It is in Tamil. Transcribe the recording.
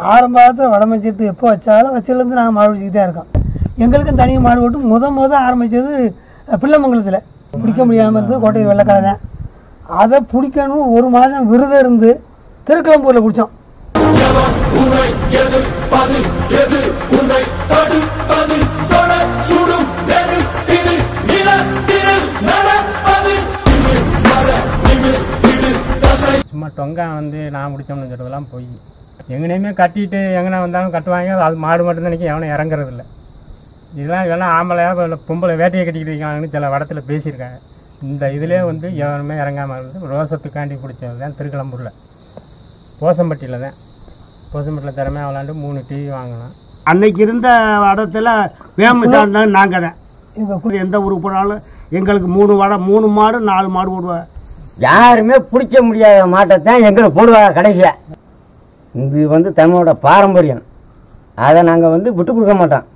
ஆரம்பத்தில் வடமச்சிட்டு எப்போ வச்சாலும் வச்சிலேருந்து நாங்கள் மாடு பிடிச்சிக்கிட்டு தான் இருக்கோம் எங்களுக்கும் தனியாக மாடு போட்டு முத முத ஆரம்பித்தது பிள்ளைமங்கலத்தில் பிடிக்க முடியாமல் இருந்தது கோட்டை வெள்ளக்காலை தான் அதை பிடிக்கணும் ஒரு மாதம் விரதம் இருந்து திருக்கிழம்பூரில் பிடிச்சோம் சும்மா டொங்கா வந்து நான் முடிச்சோம்னு சொல்றதெல்லாம் போய் எங்கனையுமே கட்டிட்டு எங்கனா வந்தாலும் கட்டுவாங்க அது மாடு மட்டும்தான் நிற்கும் எவனும் இறங்குறது இல்லை இதெல்லாம் இதெல்லாம் ஆம்பளையா இல்லை பொம்பளை வேட்டையை கட்டிக்கிட்டு இருக்காங்கன்னு சில வடத்தில் பேசியிருக்காங்க இந்த இதிலே வந்து எவனுமே இறங்காமல் இருந்து ரோசத்துக்காண்டி பிடிச்சது தான் திருக்கிழம்பூரில் போசம்பட்டியில் தான் போசம்பட்டியில் திறமையாக விளாண்டு மூணு டிவி வாங்கினோம் அன்னைக்கு இருந்த இடத்துல ஃபேமஸ் ஆனது நாங்கள் தான் இப்போ எந்த ஊருக்கு போனாலும் எங்களுக்கு மூணு வடை மூணு மாடு நாலு மாடு போடுவேன் யாருமே பிடிக்க முடியாத மாட்டை தான் எங்களுக்கு போடுவாங்க கடைசியாக இது வந்து தமிழோட பாரம்பரியம் அதை நாங்கள் வந்து விட்டு கொடுக்க மாட்டோம்